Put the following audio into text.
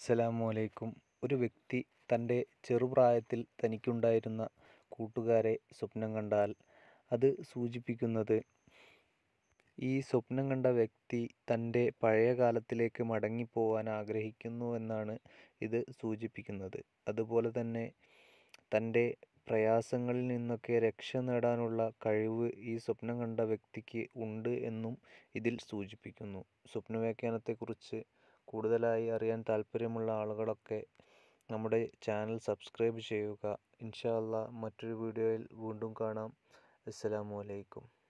അസ്സലാമു അലൈക്കും ഒരു വ്യക്തി തൻ്റെ ചെറുപ്രായത്തിൽ തനിക്കുണ്ടായിരുന്ന കൂട്ടുകാരെ സ്വപ്നം കണ്ടാൽ അത് സൂചിപ്പിക്കുന്നത് ഈ സ്വപ്നം കണ്ട വ്യക്തി തൻ്റെ പഴയ കാലത്തിലേക്ക് മടങ്ങിപ്പോവാൻ ആഗ്രഹിക്കുന്നു എന്നാണ് ഇത് സൂചിപ്പിക്കുന്നത് അതുപോലെ തന്നെ തൻ്റെ പ്രയാസങ്ങളിൽ നിന്നൊക്കെ രക്ഷ നേടാനുള്ള കഴിവ് ഈ സ്വപ്നം കണ്ട വ്യക്തിക്ക് ഉണ്ട് എന്നും ഇതിൽ സൂചിപ്പിക്കുന്നു സ്വപ്നവ്യാഖ്യാനത്തെക്കുറിച്ച് കൂടുതലായി അറിയാൻ താല്പര്യമുള്ള ആളുകളൊക്കെ നമ്മുടെ ചാനൽ സബ്സ്ക്രൈബ് ചെയ്യുക ഇൻഷാ അള്ളാ മറ്റൊരു വീഡിയോയിൽ വീണ്ടും കാണാം അസ്സലാമു അലൈക്കും